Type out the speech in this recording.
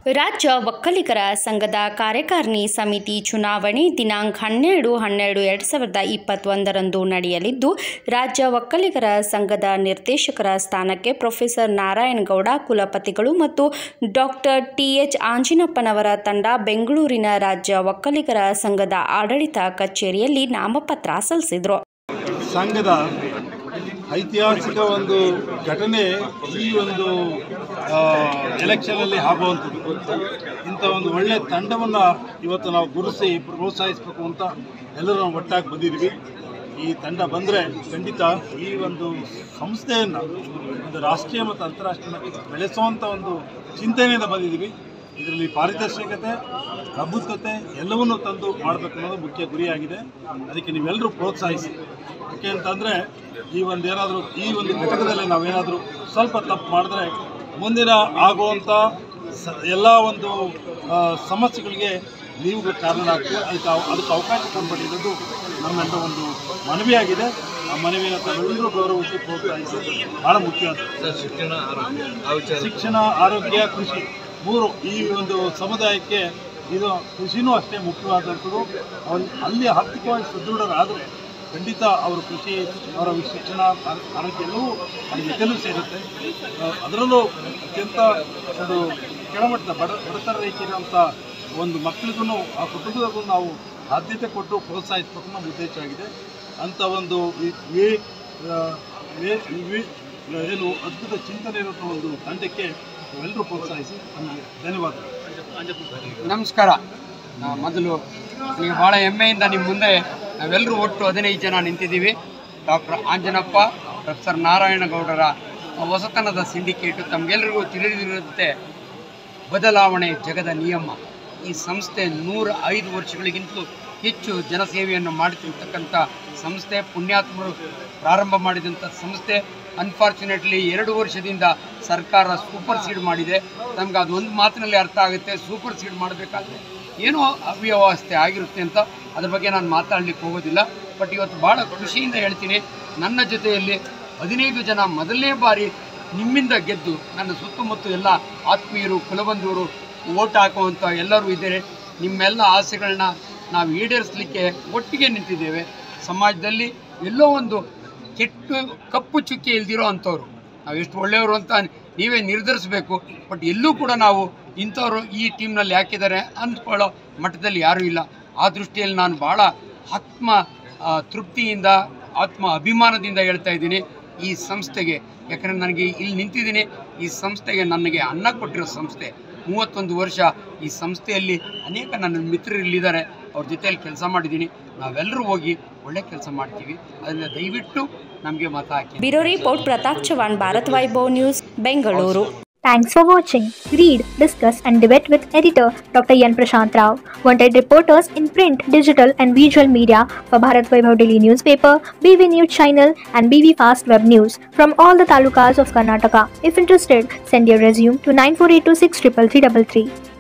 ರಾಜ್ಯ ಒಕ್ಕಲಿಗರ ಸಂಘದ ಕಾರ್ಯಕಾರಿಣಿ ಸಮಿತಿ ಚುನಾವಣೆ ದಿನಾಂಕ ಹನ್ನೆರಡು ಹನ್ನೆರಡು ಎರಡು ಸಾವಿರದ ಇಪ್ಪತ್ತೊಂದರಂದು ನಡೆಯಲಿದ್ದು ರಾಜ್ಯ ಒಕ್ಕಲಿಗರ ಸಂಘದ ನಿರ್ದೇಶಕರ ಸ್ಥಾನಕ್ಕೆ ಪ್ರೊಫೆಸರ್ ನಾರಾಯಣಗೌಡ ಕುಲಪತಿಗಳು ಮತ್ತು ಡಾಕ್ಟರ್ ಟಿಎಚ್ ಆಂಜಿನಪ್ಪನವರ ತಂಡ ಬೆಂಗಳೂರಿನ ರಾಜ್ಯ ಒಕ್ಕಲಿಗರ ಸಂಘದ ಆಡಳಿತ ಕಚೇರಿಯಲ್ಲಿ ನಾಮಪತ್ರ ಸಲ್ಲಿಸಿದರು ಸಂಘದ ಐತಿಹಾಸಿಕ ಒಂದು ಘಟನೆ ಈ ಒಂದು ಎಲೆಕ್ಷನಲ್ಲಿ ಆಗುವಂಥದ್ದು ಇಂಥ ಒಂದು ಒಳ್ಳೆಯ ತಂಡವನ್ನು ಇವತ್ತು ನಾವು ಗುರುಸಿ ಪ್ರೋತ್ಸಾಹಿಸಬೇಕು ಅಂತ ಎಲ್ಲರೂ ನಾವು ಒಟ್ಟಾಗಿ ಬಂದಿದ್ದೀವಿ ಈ ತಂಡ ಬಂದರೆ ಖಂಡಿತ ಈ ಒಂದು ಸಂಸ್ಥೆಯನ್ನು ಒಂದು ರಾಷ್ಟ್ರೀಯ ಮತ್ತು ಅಂತಾರಾಷ್ಟ್ರೀಯ ಮಟ್ಟಕ್ಕೆ ಬೆಳೆಸುವಂಥ ಒಂದು ಚಿಂತನೆಯಿಂದ ಬಂದಿದ್ದೀವಿ ಇದರಲ್ಲಿ ಪಾರದರ್ಶಕತೆ ಪ್ರಬುದ್ಧತೆ ಎಲ್ಲವನ್ನೂ ತಂದು ಮಾಡಬೇಕು ಅನ್ನೋದು ಮುಖ್ಯ ಗುರಿಯಾಗಿದೆ ಅದಕ್ಕೆ ನೀವೆಲ್ಲರೂ ಪ್ರೋತ್ಸಾಹಿಸಿ ಯಾಕೆ ಅಂತಂದರೆ ಈ ಒಂದು ಏನಾದರೂ ಈ ಒಂದು ಘಟಕದಲ್ಲಿ ನಾವೇನಾದರೂ ಸ್ವಲ್ಪ ತಪ್ಪು ಮಾಡಿದ್ರೆ ಮುಂದಿನ ಆಗುವಂಥ ಸ ಎಲ್ಲ ಒಂದು ಆ, ಸಮಸ್ಯೆಗಳಿಗೆ ನೀವುಗಳು ಕಾರಣ ಆಗ್ತದೆ ಅದಕ್ಕೆ ಅವ- ಅದಕ್ಕೆ ಅವಕಾಶ ಕೊಡಬೇಕಿದ್ದು ನಮ್ಮೆಲ್ಲ ಒಂದು ಮನವಿಯಾಗಿದೆ ಆ ಮನವಿಯನ್ನು ತಾವೆಲ್ಲರೂ ಗೌರವಿಸಿ ಪ್ರೋತ್ಸಾಹಿಸಿ ಭಾಳ ಮುಖ್ಯವಾದ ಶಿಕ್ಷಣ ಆರೋಗ್ಯ ಆ ವಿಚಾರ ಶಿಕ್ಷಣ ಆರೋಗ್ಯ ಕೃಷಿ ಮೂರು ಈ ಒಂದು ಸಮುದಾಯಕ್ಕೆ ಇದು ಕೃಷಿನೂ ಅಷ್ಟೇ ಮುಖ್ಯವಾದಂಥದ್ದು ಅವ್ರು ಅಲ್ಲಿ ಆರ್ಥಿಕವಾಗಿ ಸದೃಢರಾದರೆ ಖಂಡಿತ ಅವರು ಕೃಷಿ ಅವರ ಶಿಕ್ಷಣ ಆ- ಆರೋಗ್ಯ ಎಲ್ಲವೂ ಅದು ಜೊತೆಲೂ ಸೇರುತ್ತೆ ಆ, ಅದರಲ್ಲೂ ಅತ್ಯಂತ ಒಂದು ಕೆಳಮಟ್ಟದ ಬಡ ಬಡತನ ರೇಖೆಯಿರುವಂಥ ಒಂದು ಮಕ್ಕಳಿಗೂ ಆ ಕುಟುಂಬದಕ್ಕೂ ನಾವು ಆದ್ಯತೆ ಕೊಟ್ಟು ಪ್ರೋತ್ಸಾಹಿಸಬೇಕು ನಮ್ಮ ಉದ್ದೇಶ ಆಗಿದೆ ಅಂಥ ಒಂದು ಈ- ಈ ಆ, ವೇ- ವೇ- ಏನು ಅದ್ಭುತ ಚಿಂತನೆ ಇರುವಂಥ ಒಂದು ತಂಡಕ್ಕೆ ಎಲ್ಲರೂ ಪ್ರೋತ್ಸಾಹಿಸಿ ನಮಗೆ ಧನ್ಯವಾದಗಳು ನಮಸ್ಕಾರ ನಾ ಮೊದಲು ನನಗೆ ಭಾಳ ಹೆಮ್ಮೆಯಿಂದ ನಿಮ್ಮ ಮುಂದೆ ನಾವೆಲ್ಲರೂ ಒಟ್ಟು ಹದಿನೈದು ಜನ ನಿಂತಿದ್ದೀವಿ ಡಾಕ್ಟರ್ ಆಂಜನಪ್ಪ ಪ್ರೊಫೆಸರ್ ನಾರಾಯಣಗೌಡರ ಹೊಸತನದ ಸಿಂಡಿಕೇಟು ತಮಗೆಲ್ಲರಿಗೂ ತಿಳಿದಿರುವಂತೆ ಬದಲಾವಣೆ ಜಗದ ನಿಯಮ ಈ ಸಂಸ್ಥೆ ನೂರ ಐದು ವರ್ಷಗಳಿಗಿಂತಲೂ ಹೆಚ್ಚು ಜನಸೇವೆಯನ್ನು ಮಾಡುತ್ತಿರ್ತಕ್ಕಂಥ ಸಂಸ್ಥೆ ಪುಣ್ಯಾತ್ಮರು ಪ್ರಾರಂಭ ಮಾಡಿದಂಥ ಸಂಸ್ಥೆ ಅನ್ಫಾರ್ಚುನೇಟ್ಲಿ ಎರಡು ವರ್ಷದಿಂದ ಸರ್ಕಾರ ಸೂಪರ್ ಸೀಡ್ ಮಾಡಿದೆ ನಮ್ಗೆ ಅದು ಒಂದು ಮಾತಿನಲ್ಲಿ ಅರ್ಥ ಆಗುತ್ತೆ ಸೂಪರ್ ಸೀಡ್ ಮಾಡಬೇಕಾದ್ರೆ ಏನೋ ಅವ್ಯವಸ್ಥೆ ಆಗಿರುತ್ತೆ ಅಂತ ಅದ್ರ ಬಗ್ಗೆ ನಾನು ಮಾತಾಡಲಿಕ್ಕೆ ಹೋಗೋದಿಲ್ಲ ಬಟ್ ಇವತ್ತು ಭಾಳ ಖುಷಿಯಿಂದ ಹೇಳ್ತೀನಿ ನನ್ನ ಜೊತೆಯಲ್ಲಿ ಹದಿನೈದು ಜನ ಮೊದಲನೇ ಬಾರಿ ನಿಮ್ಮಿಂದ ಗೆದ್ದು ನನ್ನ ಸುತ್ತಮುತ್ತ ಎಲ್ಲ ಆತ್ಮೀಯರು ಕುಲಬಂಧುವರು ಓಟ್ ಹಾಕುವಂಥ ಎಲ್ಲರೂ ಇದ್ದಾರೆ ನಿಮ್ಮೆಲ್ಲ ಆಸೆಗಳನ್ನ ನಾವು ಈಡೇರಿಸಲಿಕ್ಕೆ ಒಟ್ಟಿಗೆ ನಿಂತಿದ್ದೇವೆ ಸಮಾಜದಲ್ಲಿ ಎಲ್ಲೋ ಒಂದು ಕೆಟ್ಟು ಕಪ್ಪು ಚುಕ್ಕಿ ಇಲ್ದಿರೋ ಅಂಥವ್ರು ನಾವು ಎಷ್ಟು ಒಳ್ಳೆಯವರು ಅಂತ ನೀವೇ ನಿರ್ಧರಿಸಬೇಕು ಬಟ್ ಎಲ್ಲೂ ಕೂಡ ನಾವು ಇಂಥವ್ರು ಈ ಟೀಮ್ನಲ್ಲಿ ಹಾಕಿದ್ದಾರೆ ಅಂದ್ಕೊಳ್ಳೋ ಮಟ್ಟದಲ್ಲಿ ಯಾರೂ ಇಲ್ಲ ಆ ದೃಷ್ಟಿಯಲ್ಲಿ ನಾನು ಭಾಳ ಆತ್ಮ ಆ, ತೃಪ್ತಿಯಿಂದ ಆತ್ಮ ಅಭಿಮಾನದಿಂದ ಹೇಳ್ತಾ ಇದ್ದೀನಿ ಈ ಸಂಸ್ಥೆಗೆ ಯಾಕಂದರೆ ನನಗೆ ಇಲ್ಲಿ ನಿಂತಿದ್ದೀನಿ ಈ ಸಂಸ್ಥೆಗೆ ನನಗೆ ಅನ್ನ ಕೊಟ್ಟಿರೋ ಸಂಸ್ಥೆ ಮೂವತ್ತೊಂದು ವರ್ಷ ಈ ಸಂಸ್ಥೆಯಲ್ಲಿ ಅನೇಕ ನನ್ನ ಮಿತ್ರರು ಇಲ್ಲಿದ್ದಾರೆ ಅವ್ರ ಜೊತೆಯಲ್ಲಿ ಕೆಲಸ ಮಾಡಿದ್ದೀನಿ ನಾವೆಲ್ಲರೂ ಹೋಗಿ ಒಳ್ಳೆ ಕೆಲಸ ಮಾಡ್ತೀವಿ ಅದರಿಂದ ದಯವಿಟ್ಟು ನಮಗೆ ಮತ ಹಾಕಿ bureau report Pratap Chavan Bharat Vaibhav news Bengaluru Thanks for watching. Read, discuss, and debate with editor Dr. Yan Prashant Rao. Wanted reporters in print, digital, and visual media for Bharat Vaibhav Daily Newspaper, BV News Channel, and BV Fast Web News from all the talukas of Karnataka. If interested, send your resume to 9482633333.